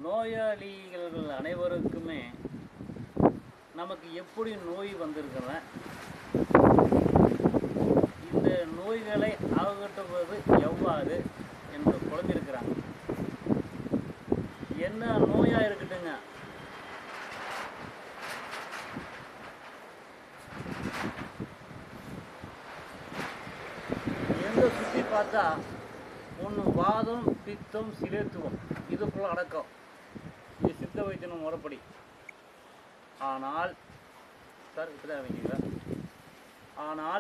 நோயாளிகள் அனைவருக்குமே நமக்கு எப்படி நோய் வந்திருக்கிற இந்த நோய்களை அகற்றுவது எவ்வாறு என்று குழம்பியிருக்கிறாங்க என்ன நோயா இருக்கட்டுங்க எங்க சுற்றி பார்த்தா ஒன்று வாதம் பித்தம் சிலேத்துவம் இது ஃபுல்லாக அடக்கம் இது சித்த வைத்தியம் முறைப்படி ஆனால் சார் இப்படி தான் வைக்கிறீங்களா ஆனால்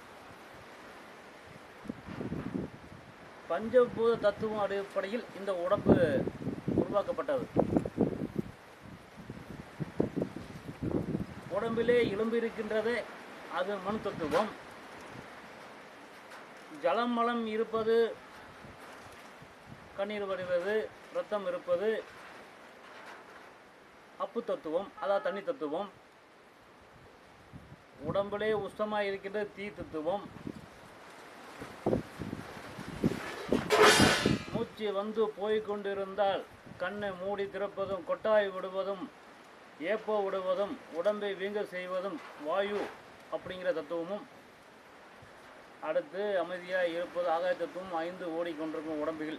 பஞ்சபூத தத்துவம் அடிப்படையில் இந்த உடம்பு உருவாக்கப்பட்டது உடம்பிலே எலும்பு இருக்கின்றதே அது மண் தத்துவம் ஜலம் மலம் இருப்பது கண்ணீர் வடிவது ரத்தம் இருப்பது அப்பு தத்துவம் அதாவது தண்ணி தத்துவம் உடம்பிலே உஷ்ணமாக இருக்கின்ற தீ தத்துவம் மூச்சு வந்து போய்க் கொண்டிருந்தால் கண்ணை மூடி திறப்பதும் கொட்டாய் விடுவதும் ஏப்போ விடுவதும் உடம்பை வீங்க செய்வதும் வாயு அப்படிங்கிற தத்துவமும் அடுத்து அமைதியாக இருப்பது ஆகாய தத்துவம் ஐந்து ஓடிக்கொண்டிருக்கும் உடம்பில்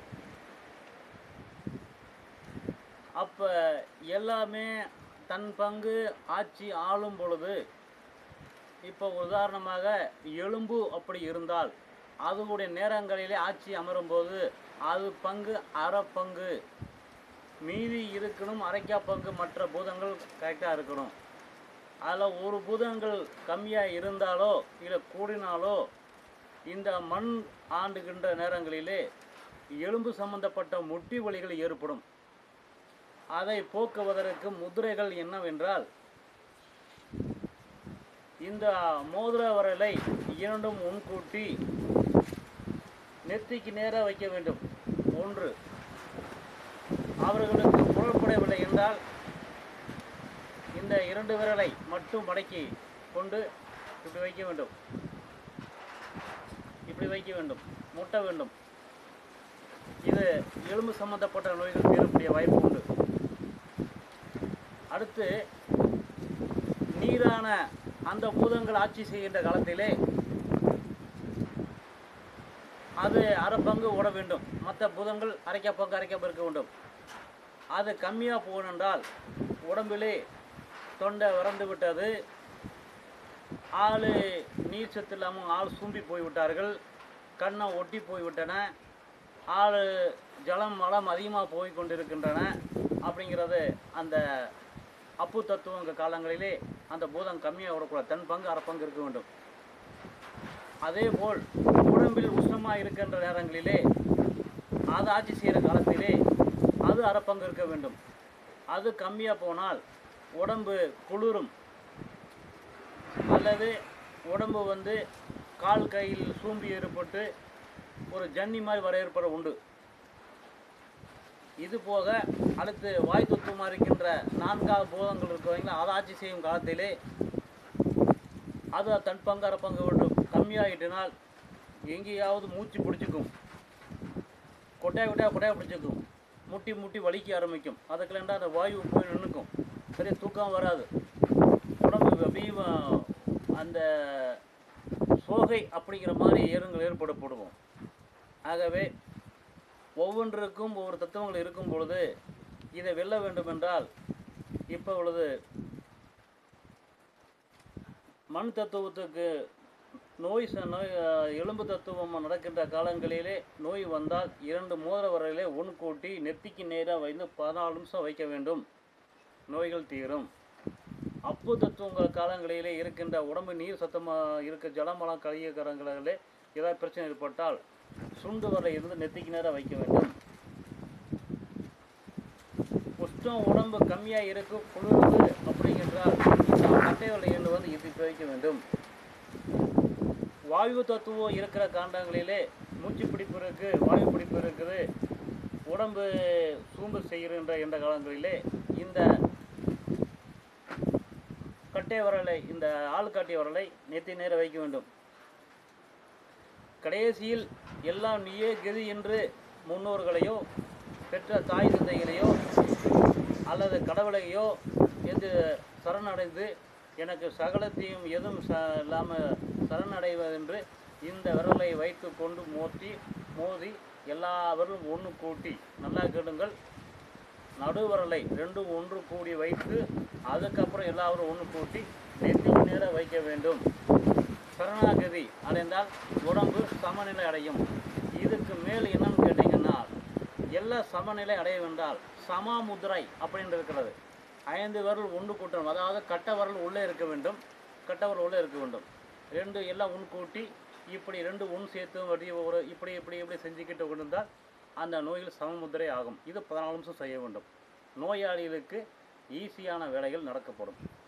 அப்போ எல்லாமே தன் பங்கு ஆட்சி ஆளும் பொழுது இப்போ உதாரணமாக எலும்பு அப்படி இருந்தால் அதனுடைய நேரங்களிலே ஆட்சி அமரும்போது அது பங்கு அரை பங்கு மீதி இருக்கணும் அரைக்கா பங்கு மற்ற பூதங்கள் கரெக்டாக இருக்கணும் அதில் ஒரு பூதங்கள் கம்மியாக இருந்தாலோ இல்லை கூடினாலோ இந்த மண் ஆண்டுகின்ற நேரங்களிலே எலும்பு சம்பந்தப்பட்ட முட்டி வலிகள் ஏற்படும் அதை போக்குவதற்கு முதிரைகள் என்னவென்றால் இந்த மோதிர வரலை இரண்டும் முன்கூட்டி நெத்திக்கு நேராக வைக்க வேண்டும் ஒன்று அவர்களுக்கு புறப்படவில்லை என்றால் இந்த இரண்டு விரலை மட்டும் மடக்கி கொண்டு இப்படி வைக்க வேண்டும் இப்படி வைக்க வேண்டும் முட்ட வேண்டும் இது எலும்பு சம்பந்தப்பட்ட நோய்கள் தீரக்கூடிய வாய்ப்பு உண்டு அடுத்து நீரான அந்த பூதங்கள் ஆட்சி செய்கின்ற காலத்திலே அது அரை பங்கு ஓட வேண்டும் மற்ற பூதங்கள் அரைக்கா பங்கு அரைக்கா இருக்க வேண்டும் அது கம்மியாக போகணுன்றால் உடம்பிலே தொண்டை வறண்டு விட்டது ஆள் நீர் சத்து இல்லாமல் ஆள் சூம்பி போய்விட்டார்கள் கண்ணை ஒட்டி போய்விட்டன ஆள் ஜலம் மலம் அதிகமாக போய் கொண்டிருக்கின்றன அப்படிங்கிறது அந்த அப்பு தத்துவங்க காலங்களிலே அந்த பூதம் கம்மியாக விடக்கூடாது தன் பங்கு அரை பங்கு இருக்க வேண்டும் அதே போல் உடம்பில் உஷ்ணமாக இருக்கின்ற நேரங்களிலே அது ஆட்சி செய்கிற காலத்திலே அது அரை பங்கு இருக்க வேண்டும் அது கம்மியாக போனால் உடம்பு குளிரும் அல்லது உடம்பு வந்து கால் கையில் சூம்பி ஏற்பட்டு ஒரு ஜன்னி மாதிரி வர ஏற்பட உண்டு இது போக அடுத்து வாய் தத்துவமாக இருக்கின்ற நான்காவது பூதங்கள் இருக்கிறவங்க அதை ஆட்சி செய்யும் காலத்திலே அது தன் பங்கு அரை பங்கு வேண்டும் கம்மியாகிட்டினால் எங்கேயாவது மூச்சு பிடிச்சிக்கும் கொட்டாய் கொட்டாய் கொட்டாய் பிடிச்சிக்கும் முட்டி முட்டி வலிக்க ஆரம்பிக்கும் அதுக்குலேண்டா அந்த வாயு போய் நின்றுக்கும் சரியா தூக்கம் வராது உடம்பு அப்படியே அந்த சோகை அப்படிங்கிற மாதிரி ஏறுங்கள் ஏற்படப்படுவோம் ஆகவே ஒவ்வொன்றுக்கும் ஒவ்வொரு தத்துவங்கள் இருக்கும் பொழுது இதை வெல்ல வேண்டும் என்றால் இப்போ பொழுது மண் தத்துவத்துக்கு நோய் ச- நோய் அஹ், எலும்பு தத்துவம் நடக்கின்ற காலங்களிலே நோய் வந்தால் இரண்டு மோதிர வரையிலே ஒன் கூட்டி நெத்திக்கு நேராக வைத்து பதினாலு நிமிஷம் வைக்க வேண்டும் நோய்கள் தீரும் அப்பு தத்துவங்கள் காலங்களிலே இருக்கின்ற உடம்பு நீர் சத்தமாக இருக்க ஜலமலம் கழிய காலங்களிலே ஏதாவது பிரச்சனை ஏற்பட்டால் சுண்டு வரை இருந்து நெத்திக்கு நேராக வைக்க வேண்டும் உஷ்ணம் உடம்பு கம்மியாக இருக்கு குளிருது அப்படிங்கிறால் கட்டைகளை எண்ணு வந்து இது வைக்க வேண்டும் வாயு தத்துவம் இருக்கிற காண்டங்களிலே மூச்சு பிடிப்பு இருக்கு வாயு பிடிப்பு இருக்குது உடம்பு சூம்பு செய்கின்ற என்ற காலங்களிலே இந்த கட்டை வரலை இந்த ஆள்காட்டி வரலை நெத்தி நேர வைக்க வேண்டும் கடைசியில் எல்லாம் நீயே கதி என்று முன்னோர்களையோ பெற்ற தாய் தந்தைகளையோ அல்லது கடவுளையோ எது சரணடைந்து எனக்கு சகலத்தையும் எதுவும் ச இல்லாமல் சரணடைவதென்று இந்த விரலை வைத்து கொண்டு மோத்தி மோதி எல்லா விரலும் ஒன்று கூட்டி நல்லா கேளுங்கள் நடுவரலை ரெண்டும் ஒன்று கூடி வைத்து அதுக்கப்புறம் எல்லாரும் ஒன்று கூட்டி நெத்திக்கு நேர வைக்க வேண்டும் சரணாகதி அடைந்தால் உடம்பு சமநிலை அடையும் இதுக்கு மேல் என்னன்னு கேட்டிங்கன்னா எல்லாம் சமநிலை அடைய வேண்டால் சமாமுத்ரை அப்படின்னு இருக்கிறது ஐந்து விரல் ஒன்று கூட்டணும் அதாவது கட்ட விரல் உள்ளே இருக்க வேண்டும் கட்ட விரல் உள்ளே இருக்க வேண்டும் ரெண்டு எல்லாம் ஒன்று கூட்டி இப்படி ரெண்டு ஒன்று சேர்த்து வடி ஒரு இப்படி இப்படி இப்படி செஞ்சுக்கிட்டு கொண்டிருந்தால் அந்த நோயில் சமமுத்திரை ஆகும் இது பதினாலு நிமிஷம் செய்ய வேண்டும் நோயாளிகளுக்கு ஈஸியான வேலைகள் நடக்கப்படும்